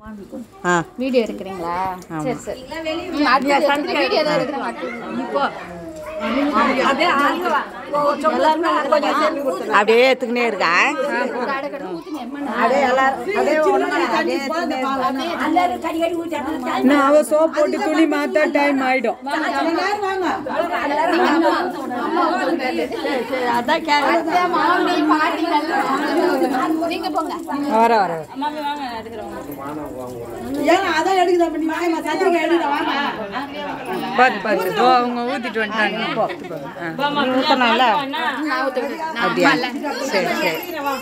ஆ video எடுக்கிறீங்களா சரி சரி ம், அடுத்தது எடுத்துங்க. வீடியோ தான் எடுக்கிறேன் அப்படியே ஏற்றுக்கினே இருக்கா கடை கடை ஊத்துங்க எம்மன் அப்படியே எல்லாரும் அப்படியே ஒண்ணு அப்படியே ஏத்துக்கினே இருக்கா. நான் அவ சோப் போட்டு துணி மாத்த டைம் ஆயிடும் அதான் கேட்க அத்தை, மாமி பாட்டி எல்லாம் நீங்க போங்க வர வர பாத்து பாத்து தோ அவங்க ஊத்திட்டு வந்துட்டாங்க போ நீ ஊத்தணும்ல நான் ஊத்த விடுறேன். நான் அப்படியா அம்மா இல்ல. சரி சரி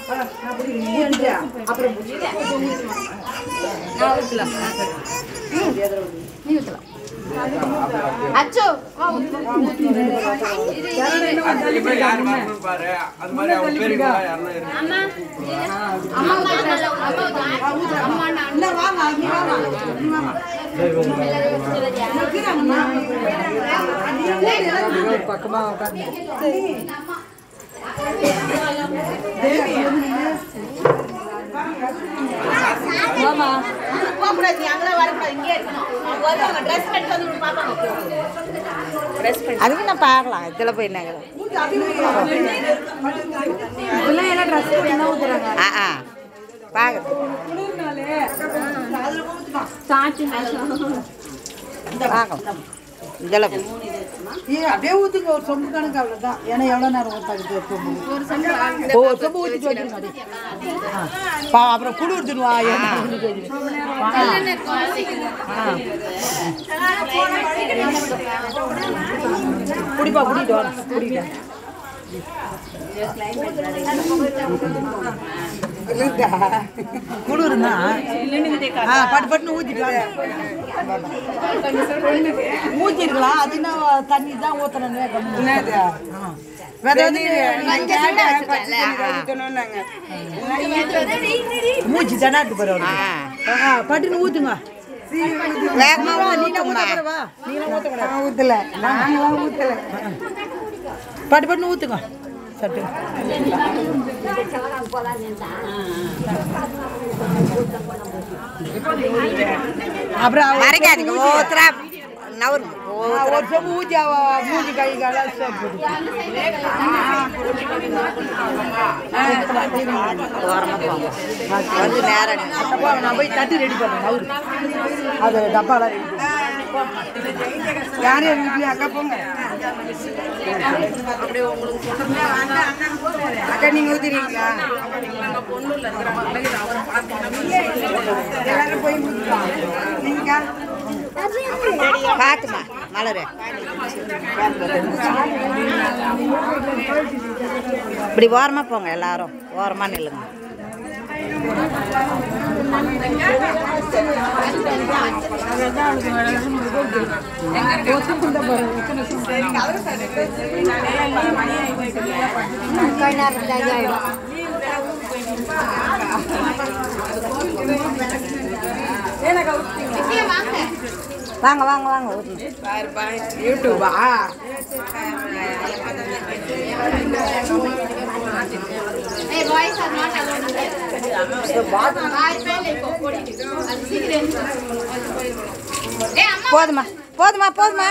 நீ ஊத்தலாம் அச்சோ வா, ஊத்து. யாரு வரணும் பாரு அது மாதிரி அவங்க பேரு யாருன்னா இருக்கு அம்மா அம்மா ஊத்து. அம்மா ஊத்து. அம்மா நான் பக்கமா உட்காந்து அதுக்கு நான் பார்க்கலாம் இதில் போய் என்ன ஆ ஆ பார்க்குறது பார்க்கலாம் இதில் போய் ஏய், அப்படியே ஊத்துங்க ஒரு சொம்பு கணக்கு அவ்வளவுதான் ஏன்னா எவ்வளவு நேரம் ஊத்தாது சொம்பு ஒரு சம்பளம் ஓ, ஒரு சொம்பு ஊத்திட்டு வந்துருங்க அப்படியே. ஆ. பா அப்புறம் குடு ஊத்துடுவா குடிப்பா குடிட்டு வா குடிக்க குளிருந்தா ஆ பட்டு பட்டுன்னு ஊத்திட்டு வாங்க ஊத்திருக்கலாம் அது என்ன தண்ணி தான் ஊத்தணும் வேற மூச்சு தனாட்டு போற ஆ பட்டுன்னு ஊத்துங்க வேகமாக நீங்க ஊற்றுமா ஊத்தக்கூடாது, வா. நீங்களாம் ஊத்தக்கூடாது. ஊத்தல நாங்களாம் ஊத்தல பட்டு பட்டுன்னு ஊத்துங்க சட்டு அப்புறம் அவ- மறைக்காதீங்க ஓத்துறா நவரு ஒரு சொம்பு ஊத்தி அவ மூஞ்சி கை கால சோப்பு வந்து நேரம் அப்பா நான் போய் தட்டு ரெடி பண்ணேன் அவரு அது டப்பாலாம் ரெடி யாரும் எங்க வீட்லயும் அக்கா போங்க அக்கா நீங்க ஊத்துறீங்களா எல்லாரும் போய் ஊத்துக்கலாம் நீங்க பார்த்துமா மலரு இப்படி ஓரமாக போங்க எல்லாரும் ஓரமாக நில்லுங்க வாங்க வாங்க வாங்க ஊத்துங்க. யூடியூபா ஏய் பாய்ஸ் ஆர் நாட் அலோட் பாய் பேல இப்போ போடிட்டு அது சீக்கிரம் ஏய் அம்மா போதுமா போதுமா போதுமா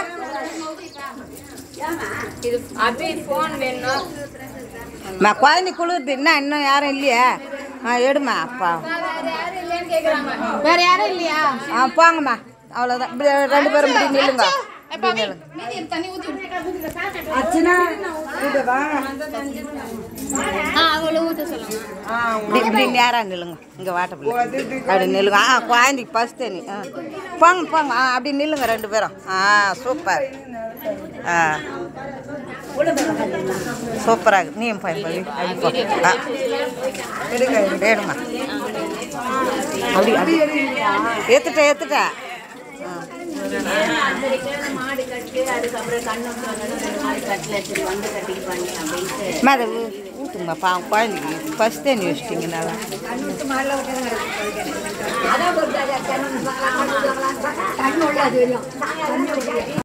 இது அபி ஃபோன் வேணும் அம்மா குழந்தை குளிருது என்ன இன்னும் யாரும் இல்லையா ஆ எடுமா அப்பா வேற யாரும் இல்லையான்னு கேக்குறாங்க வேற யாரும் இல்லையா ஆ போங்கம்மா அவ்வளோதான் இப்படி ரெண்டு பேரும் இப்படி நில்லுங்க எப்பா மீதி தண்ணி ஊத்தி விடு அர்ச்சனா கூட்டவா ஆ அவளை ஊத்த சொல்லுங்க இப்படி இப்படி நேராக நில்லுங்க இங்கே வாட்டப்பில்லை அப்படி நில்லுங்க ஆ குழந்தைக்கு ஃபஸ்ட் தண்ணி ஆ போங்க போங்க ஆ அப்படி நில்லுங்க ரெண்டு பேரும் ஆ சூப்பர் ஆ சூப்பராக இருக்கு நீ போய் போய் அப்படி போ ஆ எடுங்க எடுமா அப்படி அப்படி ஏற்றுட்டேன் ஏற்றுட்டேன் ஆ மாடு கட்டு அதுக்கப்புறம் கண்ணு மாடு கட்டல சரி வந்து கட்டிக்கு பண்ணி அப்படின்ட்டு அம்மா, அதை ஊ- ஊத்துங்கம்மா பாவம் குழந்தைக்கு ஃபஸ்ட் தண்ணி வச்சிட்டிங்கனால அதான் ஒரு